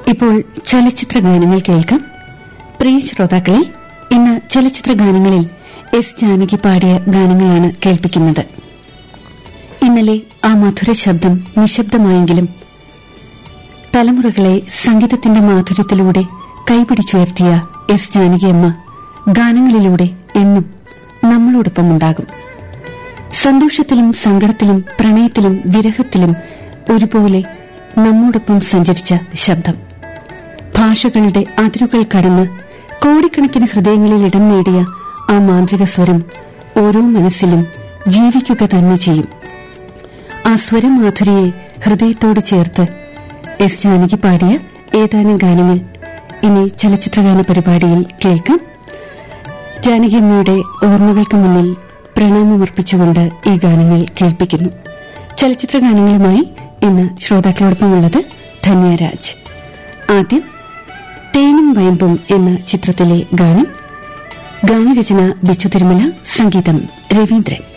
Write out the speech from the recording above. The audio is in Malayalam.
ഇപ്പോൾ ചലച്ചിത്ര ഗാനങ്ങൾ കേൾക്കാം പ്രിയ ശ്രോതാക്കളെ ഇന്ന് ചലച്ചിത്ര ഗാനങ്ങളിൽ എസ് ജാനകി പാടിയ ഗാനങ്ങളാണ് കേൾപ്പിക്കുന്നത് ഇന്നലെ ആ മധുര ശബ്ദം നിശബ്ദമായെങ്കിലും തലമുറകളെ സംഗീതത്തിന്റെ മാധുര്യത്തിലൂടെ കൈപിടിച്ചുയർത്തിയ എസ് ജാനകിയമ്മ ഗാനങ്ങളിലൂടെ എന്നും നമ്മളോടൊപ്പമുണ്ടാകും സന്തോഷത്തിലും സങ്കടത്തിലും പ്രണയത്തിലും വിരഹത്തിലും ഒരുപോലെ നമ്മോടൊപ്പം സഞ്ചരിച്ച ശബ്ദം ഭാഷകളുടെ അതിരുകൾ കടന്ന് കോടിക്കണക്കിന് ഹൃദയങ്ങളിൽ ഇടം നേടിയ ആ മാന്ത്രിക സ്വരം ഓരോ മനസ്സിലും ജീവിക്കുക തന്നെ ചെയ്യും ആ സ്വരമാധുരിയെ ഹൃദയത്തോട് ചേർത്ത് എസ് ജാനകി പാടിയ ഏതാനും ഗാനങ്ങൾ ഇനി ചലച്ചിത്രഗാന പരിപാടിയിൽ കേൾക്കാം ജാനകിയമ്മയുടെ ഓർമ്മകൾക്ക് മുന്നിൽ പ്രണാമമർപ്പിച്ചുകൊണ്ട് ഈ ഗാനങ്ങൾ കേൾപ്പിക്കുന്നു ചലച്ചിത്ര ഗാനങ്ങളുമായി ഇന്ന് ശ്രോതാക്കളോടൊപ്പമുള്ളത് ധന്യരാജ് ആദ്യം തേനും വയമ്പും എന്ന ചിത്രത്തിലെ ഗാനം ഗാനരചന ബിച്ചു തിരുമല സംഗീതം രവീന്ദ്രൻ